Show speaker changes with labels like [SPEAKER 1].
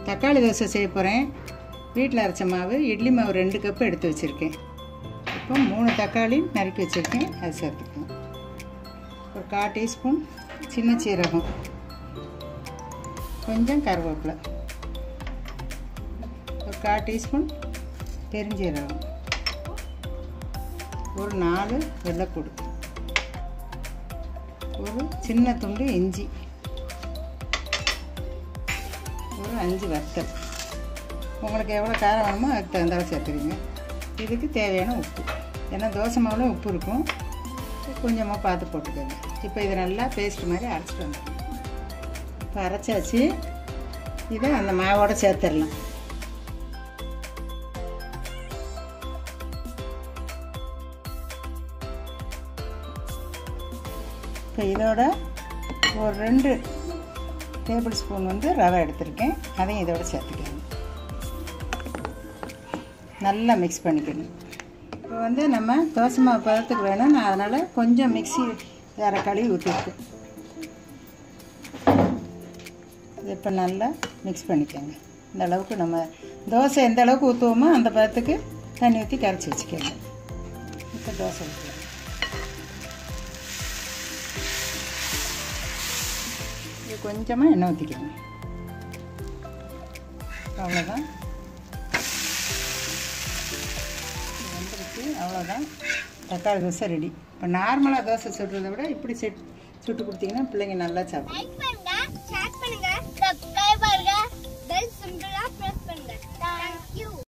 [SPEAKER 1] தக்காளி தோசை செய்ய போகிறேன் வீட்டில் அரைச்ச மாவு இட்லி மாவு ரெண்டு கப்பு எடுத்து வச்சுருக்கேன் இப்போ மூணு தக்காளி நறுக்கி வச்சுருக்கேன் அது சேர்த்துக்கணும் ஒரு கால் டீஸ்பூன் சின்ன சீரகம் கொஞ்சம் கருவேப்பிலை ஒரு கால் டீஸ்பூன் பெருஞ்சீரகம் ஒரு நாலு வெள்ளைப்பூடு ஒரு சின்ன துண்டு இஞ்சி ஒரு அஞ்சு வத்தல் உங்களுக்கு எவ்வளோ காரம் வேணுமோ அதுக்கு தகுந்தாலும் சேர்த்துக்கங்க இதுக்கு தேவையான உப்பு ஏன்னா தோசை மாவுல உப்பு இருக்கும் கொஞ்சமாக பார்த்து போட்டுக்கோங்க இப்போ இதை நல்லா பேஸ்ட் மாதிரி அரைச்சிட்டு வந்துடும் இப்போ அரைச்சாச்சு இதை அந்த மாவோட சேர்த்துடலாம் இப்போ இதோட ஒரு ரெண்டு டேபிள் ஸ்பூன் வந்து ரவை எடுத்திருக்கேன் அதையும் இதோட சேர்த்துக்கணும் நல்லா மிக்ஸ் பண்ணிக்கணும் இப்போ வந்து நம்ம தோசை மாவு பதத்துக்கு வேணும் நான் அதனால் கொஞ்சம் மிக்ஸி வேறு கழுவி ஊற்றிருக்கேன் இது இப்போ நல்லா மிக்ஸ் பண்ணிக்கோங்க இந்த அளவுக்கு நம்ம தோசை எந்த அளவுக்கு ஊற்றுவோமோ அந்த பதத்துக்கு தண்ணி ஊற்றி கரைச்சி வச்சுக்கோங்க இப்போ தோசை ஊற்றலாம் இது கொஞ்சமாக எண்ணெய் ஊற்றிக்கோங்க அவ்வளோதான் வந்துருச்சு அவ்வளோதான் தக்காளி தோசை ரெடி இப்போ நார்மலாக தோசை சுடுறதை விட இப்படி செட் சுட்டு கொடுத்தீங்கன்னா பிள்ளைங்க நல்லா சாப்பிடும்